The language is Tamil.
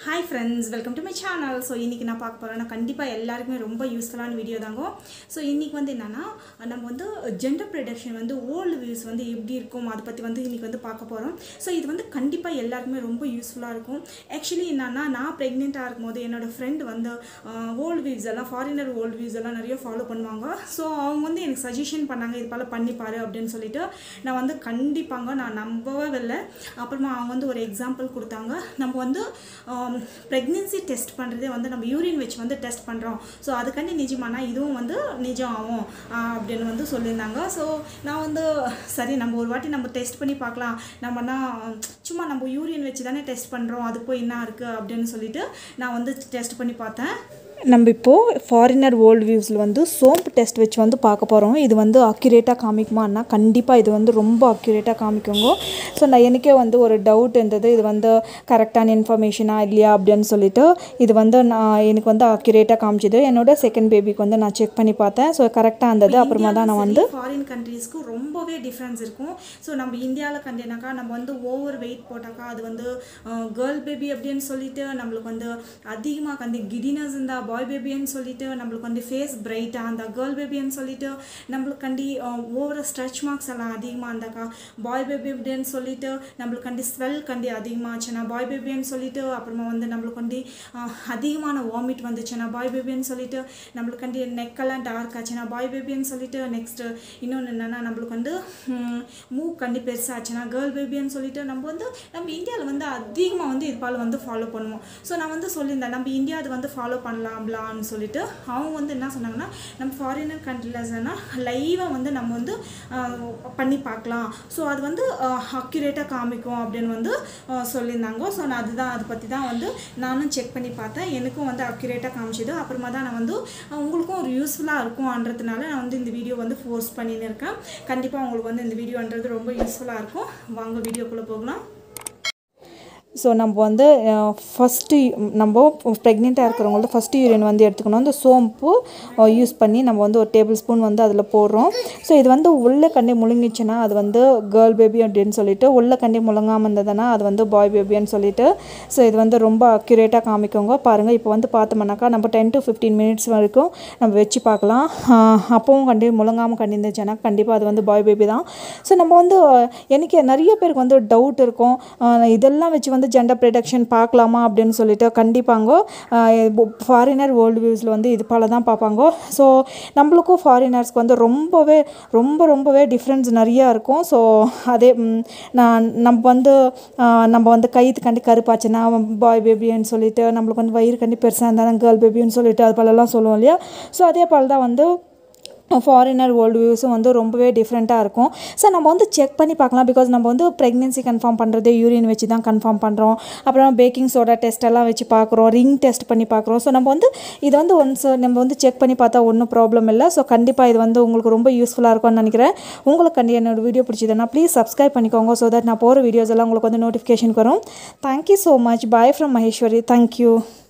hi friends welcome to my channel so இன்றைக்கி நான் பார்க்க போகிறேன்னா கண்டிப்பாக எல்லாருக்குமே ரொம்ப யூஸ்ஃபுல்லான வீடியோ தாங்க ஸோ இன்றைக்கி வந்து என்னென்னா நம்ம வந்து ஜெண்டர் ப்ரொடக்ஷன் வந்து ஓல்டு வியூஸ் வந்து எப்படி இருக்கும் அதை பற்றி வந்து இன்றைக்கி வந்து பார்க்க போகிறோம் ஸோ இது வந்து கண்டிப்பாக எல்லாருக்குமே ரொம்ப யூஸ்ஃபுல்லாக இருக்கும் ஆக்சுவலி என்னன்னா நான் ப்ரெக்னெண்ட்டாக இருக்கும்போது என்னோட ஃப்ரெண்ட் வந்து ஓல்டு வியூஸ் எல்லாம் ஃபாரினர் ஓல்டு வியூஸ் எல்லாம் நிறைய ஃபாலோ பண்ணுவாங்க ஸோ அவங்க வந்து எனக்கு சஜஷன் பண்ணாங்க இது போல் பண்ணிப்பாரு அப்படின்னு சொல்லிட்டு நான் வந்து கண்டிப்பாங்க நான் நம்பவே இல்லை அப்புறமா அவங்க வந்து ஒரு எக்ஸாம்பிள் கொடுத்தாங்க நம்ம வந்து ப்ரெக்னென்சி டெஸ்ட் பண்ணுறதே வந்து நம்ம யூரின் வச்சு வந்து டெஸ்ட் பண்ணுறோம் ஸோ அதுக்காண்டி நிஜமானா இதுவும் வந்து நிஜம் ஆகும் ஆஹ் அப்படின்னு வந்து சொல்லியிருந்தாங்க ஸோ நான் வந்து சரி நம்ம ஒரு வாட்டி நம்ம டெஸ்ட் பண்ணி பார்க்கலாம் நம்மனா சும்மா நம்ம யூரின் வச்சு தானே டெஸ்ட் பண்ணுறோம் அது போய் என்ன இருக்குது அப்படின்னு சொல்லிட்டு நான் வந்து டெஸ்ட் பண்ணி பார்த்தேன் நம்ம இப்போது ஃபாரினர் வேர்ல்டு வியூஸில் வந்து சோம்பு டெஸ்ட் வச்சு வந்து பார்க்க போகிறோம் இது வந்து அக்யூரேட்டாக காமிக்குமான்னா கண்டிப்பாக இது வந்து ரொம்ப அக்யூரேட்டாக காமிக்குங்க ஸோ நான் எனக்கே வந்து ஒரு டவுட் இருந்தது இது வந்து கரெக்டான இன்ஃபர்மேஷனா இல்லையா அப்படின்னு சொல்லிட்டு இது வந்து நான் எனக்கு வந்து அக்யூரேட்டாக காமிச்சிது என்னோட செகண்ட் பேபிக்கு வந்து நான் செக் பண்ணி பார்த்தேன் ஸோ கரெக்டாக இருந்தது அப்புறமா தான் நான் வந்து ஃபாரின் கண்ட்ரீஸ்க்கு ரொம்பவே டிஃப்ரென்ஸ் இருக்கும் ஸோ நம்ம இந்தியாவில் கண்டினாக்கா நம்ம வந்து ஓவர் வெயிட் போட்டாக்கா அது வந்து கேர்ள் பேபி அப்படின்னு சொல்லிட்டு நம்மளுக்கு வந்து அதிகமாக கண்டி கிடினஸ் இருந்தா பாய் பேபின்னு சொல்லிட்டு நம்மளுக்கு வந்து ஃபேஸ் பிரைட்டாக அந்த கேர்ள் பேபின்னு சொல்லிட்டு நம்மளுக்கு கண்டி ஓவர் ஸ்ட்ரெச் மார்க்ஸ் எல்லாம் அதிகமாக இருந்தாக்கா பாய் பேபி அப்படின்னு சொல்லிட்டு நம்மளுக்கு கண்டி ஸ்வெல் கண்டி அதிகமாச்சுன்னா பாய் பேபின்னு சொல்லிட்டு அப்புறமா வந்து நம்மளுக்கு வந்து அஹ், அதிகமான வாமிட் வந்துச்சுன்னா பாய் பேபின்னு சொல்லிட்டு நம்மளுக்கு வந்து நெக்கெல்லாம் டார்க் ஆச்சுன்னா பாய் பேபின்னு சொல்லிட்டு நெக்ஸ்ட்டு இன்னொன்று என்னென்னா நம்மளுக்கு வந்து மூக் கண்டி பெருசாச்சுன்னா கேர்ள் பேபின்னு சொல்லிட்டு நம்ம வந்து நம்ம இந்தியாவில் வந்து அதிகமாக வந்து இது போல் வந்து ஃபாலோ பண்ணுவோம் ஸோ நான் வந்து சொல்லியிருந்தேன் நம்ம இந்தியா அது வந்து ஃபாலோ பண்ணலாம்லான்னு சொல்லிட்டு அவங்க வந்து என்ன சொன்னாங்கன்னா நம்ம ஃபாரினர் கண்ட்ரிலஸ்னா லைவாக வந்து நம்ம வந்து ஆஹ், பண்ணி பார்க்கலாம் ஸோ அது வந்து அக்யூரேட்டாக காமிக்கும் அப்படின்னு வந்து ஆஹ், சொல்லியிருந்தாங்க ஸோ நான் அதுதான் அதை பற்றி தான் வந்து நானும் செக் பண்ணி பார்த்தேன் எனக்கும் வந்து அக்யூரேட்டாக காமிச்சிது அப்புறமா தான் நான் வந்து ஆஹ், உங்களுக்கும் ஒரு யூஸ்ஃபுல்லாக இருக்கும்ன்றதுனால நான் வந்து இந்த வீடியோ வந்து ஃபோர்ஸ் பண்ணின்னு இருக்கேன் கண்டிப்பாக உங்களுக்கு வந்து இந்த வீடியோன்றது ரொம்ப யூஸ்ஃபுல்லாக இருக்கும் வாங்க வீடியோக்குள்ளே போகலாம் ஸோ நம்ம வந்து ஃபஸ்ட்டு நம்ம ப்ரெக்னெண்ட்டாக இருக்கிறவங்கள்ட்ட ஃபஸ்ட்டு யூரின் வந்து எடுத்துக்கணும் அந்த சோம்பு யூஸ் பண்ணி நம்ம வந்து ஒரு டேபிள் ஸ்பூன் வந்து அதில் போடுறோம் ஸோ இது வந்து உள்ள கண்டி முழுங்கிச்சுன்னா அது வந்து கேர்ள் பேபி அப்படின்னு சொல்லிட்டு உள்ள கண்டி முழுங்காமல் இருந்ததுன்னா அது வந்து பாய் பேபின்னு சொல்லிட்டு ஸோ இது வந்து ரொம்ப அக்யூரேட்டாக காமிக்கோங்க பாருங்கள் இப்போ வந்து பார்த்தோம்னாக்கா நம்ம டென் டு ஃபிஃப்டீன் மினிட்ஸ் வரைக்கும் நம்ம வச்சு பார்க்கலாம் ஆஹ் அப்பவும் கண்டி முழுங்காமல் கண்டி இருந்துச்சுன்னா கண்டிப்பாக அது வந்து பாய் பேபி தான் ஸோ நம்ம வந்து அஹ், எனக்கு நிறைய பேருக்கு வந்து டவுட் இருக்கும் ஆஹ் இதெல்லாம் வச்சு வந்து ஜெண்டர் ப்ரொடக்ஷன் பார்க்கலாமா அப்படின்னு சொல்லிட்டு கண்டிப்பாங்க ஃபாரினர் வேர்ல்டு வியூஸில் வந்து இது போல தான் பார்ப்பாங்க ஸோ நம்மளுக்கும் ஃபாரினர்ஸ்க்கு வந்து ரொம்பவே ரொம்ப ரொம்பவே டிஃப்ரென்ஸ் நிறையா இருக்கும் ஸோ அதே ம், நான் நம்ம வந்து ஆஹ், நம்ம வந்து கைத்து கண்டி கருப்பாச்சுன்னா பாய் பேபின்னு சொல்லிட்டு நம்மளுக்கு வந்து வயிறு கண்டி பெருசாக இருந்தாலும் கேர்ள் பேபின்னு சொல்லிட்டு அது போலலாம் சொல்லுவோம் இல்லையா ஸோ அதே போல் தான் வந்து ஃபாரினர் வேர்ல்டு வியூஸும் வந்து ரொம்பவே டிஃப்ரெண்ட்டாக இருக்கும் ஸோ நம்ம வந்து செக் பண்ணி பார்க்கலாம் பிகாஸ் நம்ம வந்து ப்ரெக்னென்சி கன்ஃபார்ம் பண்ணுறது யூரின் வச்சு தான் கன்ஃபார்ம் பண்ணுறோம் அப்புறம் பேக்கிங் சோடா டெஸ்ட் எல்லாம் வச்சு பார்க்குறோம் ரிங் டெஸ்ட் பண்ணி பார்க்குறோம் ஸோ நம்ம வந்து இது வந்து ஒன்ஸ் நம்ம வந்து செக் பண்ணி பார்த்தா ஒன்றும் ப்ராப்ளம் இல்லை ஸோ கண்டிப்பாக இது வந்து உங்களுக்கு ரொம்ப யூஸ்ஃபுல்லாக இருக்கும்னு நினைக்கிறேன் உங்களுக்கு கண்டி என்னோட வீடியோ பிடிச்சதுன்னா ப்ளீஸ் சப்ஸ்கிரைப் பண்ணிக்கோங்க ஸோ தட் நான் போகிற வீடியோஸ் எல்லாம் உங்களுக்கு வந்து நோட்டிஃபிகேஷன் வரும் thank you so much bye from Maheswari thank you